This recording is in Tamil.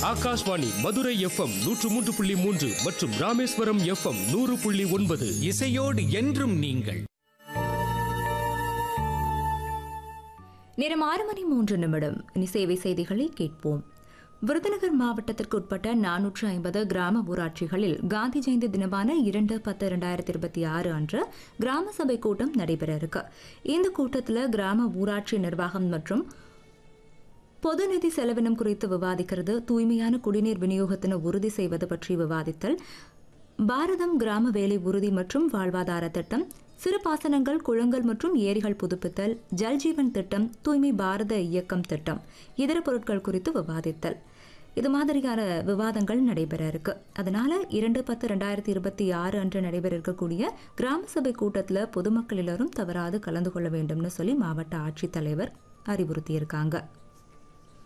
ஆகாஷ்வாணி மதுரை எஃப்எம் நூற்று மூன்று புள்ளி மூன்று மற்றும் ராமேஸ்வரம் எஃப்எம் நூறு புள்ளி ஒன்பது இசையோடு என்றும் நீங்கள் நேரம் ஆறு மணி மூன்று நிமிடம் இனி சேவை செய்திகளை கேட்போம் விருதுநகர் மாவட்டத்திற்கு உட்பட்ட நானூற்று ஐம்பது கிராம ஊராட்சிகளில் காந்தி ஜெயந்தி தினமான இரண்டு பத்து இரண்டாயிரத்தி இருபத்தி ஆறு அன்று கிராம சபை கூட்டம் நடைபெற இருக்கு இந்த கூட்டத்தில் கிராம ஊராட்சி நிர்வாகம் மற்றும் பொது நிதி செலவினம் குறித்து விவாதிக்கிறது தூய்மையான குடிநீர் விநியோகத்தினை உறுதி செய்வது பற்றி விவாதித்தல் பாரதம் கிராம வேலை உறுதி மற்றும் வாழ்வாதார திட்டம் சிறு பாசனங்கள் குளங்கள் மற்றும் ஏரிகள் புதுப்பித்தல் ஜல்ஜீவன் திட்டம் தூய்மை பாரத இயக்கம் திட்டம் இதர பொருட்கள் குறித்து விவாதித்தல் இது மாதிரியான விவாதங்கள் நடைபெற இருக்கு அதனால இரண்டு பத்து ரெண்டாயிரத்தி இருபத்தி ஆறு அன்று நடைபெற இருக்கக்கூடிய கிராம சபை கூட்டத்தில் பொதுமக்கள் எல்லாரும் தவறாது கலந்து கொள்ள வேண்டும்னு சொல்லி மாவட்ட ஆட்சித்தலைவர் அறிவுறுத்தியிருக்காங்க